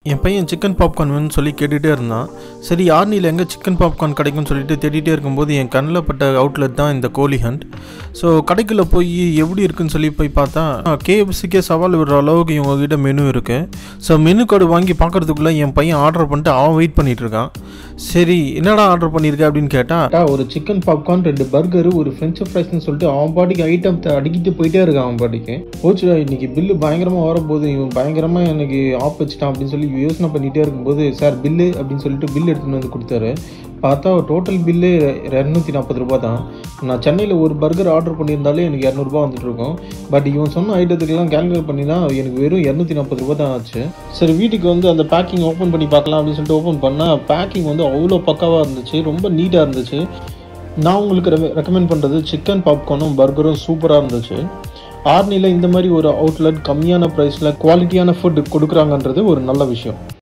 என் பையன் chicken popcorn வேணும்னு சொல்லி கேட்டுகிட்டே இருந்தான் சரி ஆர்னியில் எங்கே சிக்கன் பாப்கார்ன் கிடைக்கும்னு சொல்லிட்டு தேடிட்டே இருக்கும்போது என் கண்ணில் பட்ட அவுட்லெட் தான் இந்த கோலி ஹண்ட் ஸோ கடைக்குள்ளே போய் எப்படி இருக்குன்னு சொல்லி போய் பார்த்தா கேஎஃப்சிக்கே சவால் விடுற அளவுக்கு இவங்ககிட்ட மெனு இருக்குது ஸோ மெனு கார்டு வாங்கி பார்க்கறதுக்குள்ளே என் பையன் ஆர்டர் பண்ணிட்டு அவன் வெயிட் பண்ணிட்டு இருக்கான் சரி என்னடா ஆர்டர் பண்ணியிருக்க அப்படின்னு கேட்டால் ஒரு சிக்கன் பாப்கார்ன் ரெண்டு பர்கரு ஒரு ஃப்ரெஞ்ச் ஃப்ரைஸ்னு சொல்லிட்டு அவன் பாட்டிக்கு ஐட்டம் அடிக்கிட்டு போயிட்டே இருக்கான் அவன் பாட்டிக்கு போச்சுடா இன்னைக்கு பில்லு பயங்கரமாக வரப்போகுது இவன் பயங்கரமாக எனக்கு ஆப் வச்சுட்டான் அப்படின்னு சொல்லி யோசனை பண்ணிகிட்டே இருக்கும்போது சார் பில்லு அப்படின்னு சொல்லிட்டு பில் எடுத்துகிட்டு வந்து கொடுத்தாரு பார்த்தா டோட்டல் பில்லு இரநூத்தி நாற்பது ரூபா தான் நான் சென்னையில் ஒரு பர்கர் ஆர்டர் பண்ணியிருந்தாலே எனக்கு இரநூறுபா வந்துட்டு இருக்கும் பட் இவன் சொன்ன ஐட்டத்துக்கெல்லாம் கேல்குலேட் பண்ணி தான் எனக்கு வெறும் இரநூத்தி நாற்பது ரூபா தான் ஆச்சு சரி வீட்டுக்கு வந்து அந்த பேக்கிங் ஓப்பன் பண்ணி பார்க்கலாம் அப்படின்னு சொல்லிட்டு ஓப்பன் பண்ணால் பேக்கிங் வந்து அவ்வளோ பக்காவாக இருந்துச்சு ரொம்ப நீட்டாக இருந்துச்சு நான் உங்களுக்கு ரெக்கமெண்ட் பண்ணுறது சிக்கன் பாப்கார்னும் பர்கரும் சூப்பராக இருந்துச்சு ஆர்னியில் இந்த மாதிரி ஒரு அவுட்லெட் கம்மியான ப்ரைஸில் குவாலிட்டியான ஃபுட் கொடுக்குறாங்கன்றது ஒரு நல்ல விஷயம்